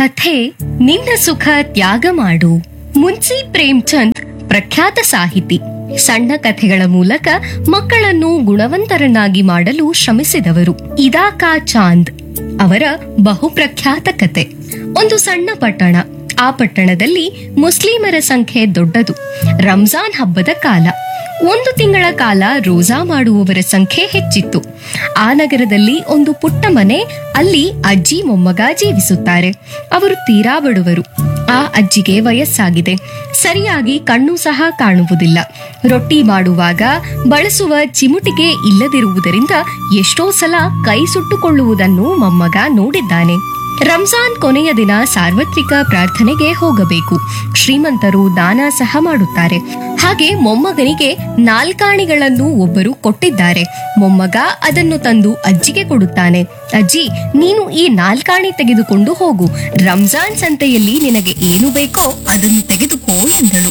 ಕಥೆ ನಿನ್ನ ಸುಖ ತ್ಯಾಗ ಮಾಡು ಮುನ್ಸಿ ಪ್ರೇಮ್ಚಂದ್ ಪ್ರಖ್ಯಾತ ಸಾಹಿತಿ ಸಣ್ಣ ಕಥೆಗಳ ಮೂಲಕ ಮಕ್ಕಳನ್ನು ಗುಣವಂತರನ್ನಾಗಿ ಮಾಡಲು ಶ್ರಮಿಸಿದವರು ಇದಾಕಾ ಚಾಂದ್ ಅವರ ಬಹುಪ್ರಖ್ಯಾತ ಕತೆ ಒಂದು ಸಣ್ಣ ಪಟ್ಟಣ ಆ ಪಟ್ಟಣದಲ್ಲಿ ಮುಸ್ಲಿಮರ ಸಂಖ್ಯೆ ದೊಡ್ಡದು ರಂಜಾನ್ ಹಬ್ಬದ ಕಾಲ ಒಂದು ತಿಂಗಳ ಕಾಲ ರೋಜಾ ಮಾಡುವವರ ಸಂಖ್ಯೆ ಹೆಚ್ಚಿತ್ತು ಆ ನಗರದಲ್ಲಿ ಒಂದು ಪುಟ್ಟ ಮನೆ ಅಲ್ಲಿ ಅಜ್ಜಿ ಮೊಮ್ಮಗ ಜೀವಿಸುತ್ತಾರೆ ಅವರು ತೀರಾ ಬಡವರು ಆ ಅಜ್ಜಿಗೆ ವಯಸ್ಸಾಗಿದೆ ಸರಿಯಾಗಿ ಕಣ್ಣು ಸಹ ಕಾಣುವುದಿಲ್ಲ ರೊಟ್ಟಿ ಮಾಡುವಾಗ ಬಳಸುವ ಚಿಮುಟಿಗೆ ಇಲ್ಲದಿರುವುದರಿಂದ ಎಷ್ಟೋ ಸಲ ಕೈ ಸುಟ್ಟುಕೊಳ್ಳುವುದನ್ನು ಮೊಮ್ಮಗ ನೋಡಿದ್ದಾನೆ ರಂಜಾನ್ ಕೊನೆಯ ದಿನ ಸಾರ್ವತ್ರಿಕ ಪ್ರಾರ್ಥನೆಗೆ ಹೋಗಬೇಕು ಶ್ರೀಮಂತರು ದಾನ ಸಹ ಮಾಡುತ್ತಾರೆ ಹಾಗೆ ಮೊಮ್ಮಗನಿಗೆ ನಾಲ್ಕಾಣಿಗಳನ್ನು ಒಬ್ಬರು ಕೊಟ್ಟಿದ್ದಾರೆ ಮೊಮ್ಮಗ ಅದನ್ನು ತಂದು ಅಜ್ಜಿಗೆ ಕೊಡುತ್ತಾನೆ ಅಜ್ಜಿ ನೀನು ಈ ನಾಲ್ಕಾಣಿ ತೆಗೆದುಕೊಂಡು ಹೋಗು ರಂಜಾನ್ ಸಂತೆಯಲ್ಲಿ ನಿನಗೆ ಏನು ಬೇಕೋ ಅದನ್ನು ತೆಗೆದುಕೋ ಎಂದಳು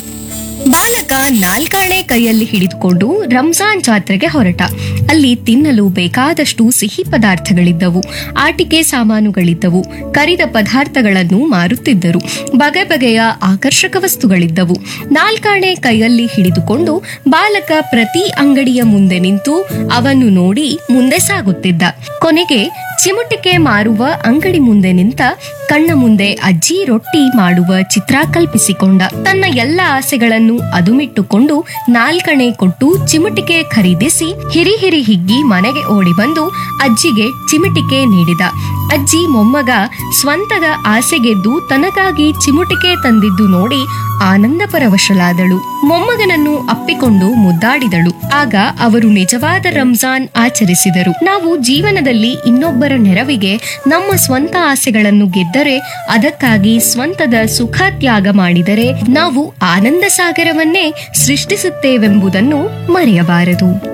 ಬಾಲಕ ನಾಲ್ಕಾಣೆ ಕೈಯಲ್ಲಿ ಹಿಡಿದುಕೊಂಡು ರಂಜಾನ್ ಜಾತ್ರೆಗೆ ಹೊರಟ ಅಲ್ಲಿ ತಿನ್ನಲು ಬೇಕಾದಷ್ಟು ಸಿಹಿ ಪದಾರ್ಥಗಳಿದ್ದವು ಆಟಿಕೆ ಸಾಮಾನುಗಳಿದ್ದವು ಕರಿದ ಪದಾರ್ಥಗಳನ್ನು ಮಾರುತ್ತಿದ್ದರು ಬಗೆ ಬಗೆಯ ಆಕರ್ಷಕ ವಸ್ತುಗಳಿದ್ದವು ನಾಲ್ಕಾಣೆ ಕೈಯಲ್ಲಿ ಹಿಡಿದುಕೊಂಡು ಬಾಲಕ ಪ್ರತಿ ಅಂಗಡಿಯ ಮುಂದೆ ನಿಂತು ಅವನ್ನು ನೋಡಿ ಮುಂದೆ ಸಾಗುತ್ತಿದ್ದ ಕೊನೆಗೆ ಚಿಮುಟಿಕೆ ಮಾರುವ ಅಂಗಡಿ ಮುಂದೆ ನಿಂತ ಕಣ್ಣ ಮುಂದೆ ಅಜ್ಜಿ ರೊಟ್ಟಿ ಮಾಡುವ ಚಿತ್ರ ಕಲ್ಪಿಸಿಕೊಂಡ ತನ್ನ ಎಲ್ಲ ಆಸೆಗಳನ್ನು ಅದುಮಿಟ್ಟುಕೊಂಡು ನಾಲ್ಕಣೆ ಕೊಟ್ಟು ಚಿಮುಟಿಕೆ ಖರೀದಿಸಿ ಹಿರಿ ಹಿರಿ ಹಿಗ್ಗಿ ಮನೆಗೆ ಓಡಿ ಬಂದು ಅಜ್ಜಿಗೆ ಚಿಮುಟಿಕೆ ನೀಡಿದ ಅಜ್ಜಿ ಮೊಮ್ಮಗ ಸ್ವಂತದ ಆಸೆಗೆದ್ದು ತನಗಾಗಿ ಚಿಮುಟಿಕೆ ತಂದಿದ್ದು ನೋಡಿ ಆನಂದ ಪರವಶಳಾದಳು ಮೊಮ್ಮಗನನ್ನು ಅಪ್ಪಿಕೊಂಡು ಮುದ್ದಾಡಿದಳು ಆಗ ಅವರು ನಿಜವಾದ ರಂಜಾನ್ ಆಚರಿಸಿದರು ನಾವು ಜೀವನದಲ್ಲಿ ಇನ್ನೊಬ್ಬರ ನೆರವಿಗೆ ನಮ್ಮ ಸ್ವಂತ ಆಸೆಗಳನ್ನು ಗೆದ್ದರೆ ಅದಕ್ಕಾಗಿ ಸ್ವಂತದ ಸುಖ ತ್ಯಾಗ ಮಾಡಿದರೆ ನಾವು ಆನಂದ ಸಾಗರವನ್ನೇ ಸೃಷ್ಟಿಸುತ್ತೇವೆಂಬುದನ್ನು ಮರೆಯಬಾರದು